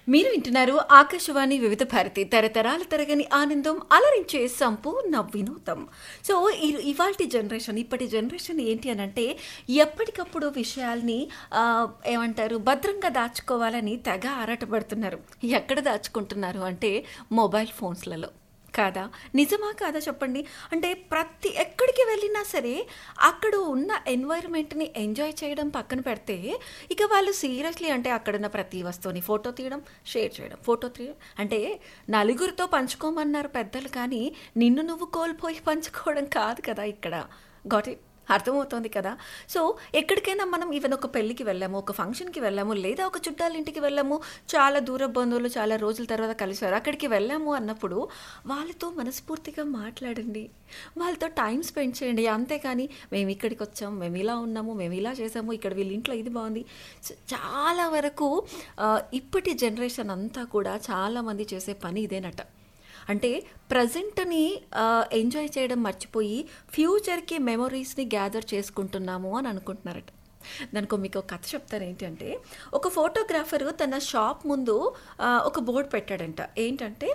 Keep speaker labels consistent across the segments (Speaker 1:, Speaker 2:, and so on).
Speaker 1: మీరు వింటున్నారు ఆకాశవాణి వివిధ భారతి తరతరాల తరగని ఆనందం అలరించే సంపూర్ణ వినోదం సో ఇవాళ జనరేషన్ ఇప్పటి జనరేషన్ ఏంటి అని అంటే ఎప్పటికప్పుడు విషయాల్ని ఆ, ఏమంటారు భద్రంగా దాచుకోవాలని తెగ ఆరాటపడుతున్నారు ఎక్కడ దాచుకుంటున్నారు అంటే మొబైల్ ఫోన్స్లలో కాదా నిజమా కాదా చెప్పండి అంటే ప్రతి ఎక్కడికి వెళ్ళినా సరే అక్కడ ఉన్న ఎన్వైరన్మెంట్ని ఎంజాయ్ చేయడం పక్కన పెడితే ఇక వాళ్ళు సీరియస్లీ అంటే అక్కడున్న ప్రతి వస్తువుని ఫోటో తీయడం షేర్ చేయడం ఫోటో తీయడం అంటే నలుగురితో పంచుకోమన్నారు పెద్దలు కానీ నిన్ను నువ్వు కోల్పోయి పంచుకోవడం కాదు కదా ఇక్కడ గాట్ ఇట్ అర్థమవుతోంది కదా సో ఎక్కడికైనా మనం ఈవెన్ ఒక పెళ్ళికి వెళ్ళాము ఒక ఫంక్షన్కి వెళ్ళాము లేదా ఒక చుట్టాల ఇంటికి వెళ్ళాము చాలా దూర బంధువులు చాలా రోజుల తర్వాత కలిసారు అక్కడికి వెళ్ళాము అన్నప్పుడు వాళ్ళతో మనస్ఫూర్తిగా మాట్లాడండి వాళ్ళతో టైం స్పెండ్ చేయండి అంతేకాని మేము ఇక్కడికి వచ్చాం మేము ఇలా ఉన్నాము మేము ఇలా చేసాము ఇక్కడ వీళ్ళ ఇంట్లో ఇది బాగుంది సో చాలా వరకు ఆ, ఇప్పటి జనరేషన్ అంతా కూడా చాలామంది చేసే పని ఇదేనట అంటే ప్రజెంట్ని ఎంజాయ్ చేయడం మర్చిపోయి ఫ్యూచర్కి మెమొరీస్ని గ్యాదర్ చేసుకుంటున్నాము అని అనుకుంటున్నారట దానికి మీకు ఒక కథ చెప్తాను ఏంటంటే ఒక ఫోటోగ్రాఫరు తన షాప్ ముందు ఆ, ఒక బోర్డు పెట్టాడంట ఏంటంటే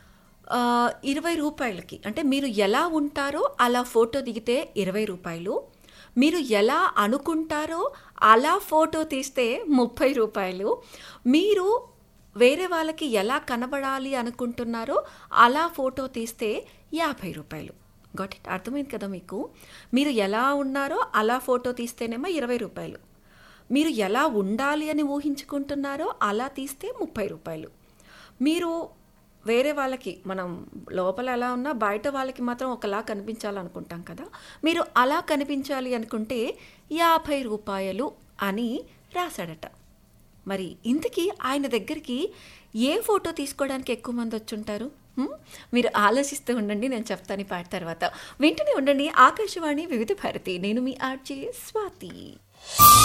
Speaker 1: ఆ, ఇరవై రూపాయలకి అంటే మీరు ఎలా ఉంటారో అలా ఫోటో దిగితే ఇరవై రూపాయలు మీరు ఎలా అనుకుంటారో అలా ఫోటో తీస్తే ముప్పై రూపాయలు మీరు వేరే వాళ్ళకి ఎలా కనబడాలి అనుకుంటున్నారో అలా ఫోటో తీస్తే యాభై రూపాయలు గాట్ ఇట్ అర్థమైంది కదా మీకు మీరు ఎలా ఉన్నారో అలా ఫోటో తీస్తేనేమో ఇరవై రూపాయలు మీరు ఎలా ఉండాలి అని ఊహించుకుంటున్నారో అలా తీస్తే ముప్పై రూపాయలు మీరు వేరే వాళ్ళకి మనం లోపల ఎలా ఉన్నా బయట వాళ్ళకి మాత్రం ఒకలా కనిపించాలనుకుంటాం కదా మీరు అలా కనిపించాలి అనుకుంటే యాభై రూపాయలు అని రాశాడట మరి ఇంతకీ ఆయన దగ్గరికి ఏ ఫోటో తీసుకోవడానికి ఎక్కువ మంది వచ్చుంటారు హ్మ్? మీరు ఆలోచిస్తూ ఉండండి నేను చెప్తాను ఈ పాట తర్వాత వింటూనే ఉండండి ఆకాశవాణి వివిధ భారతి నేను మీ ఆర్జే స్వాతి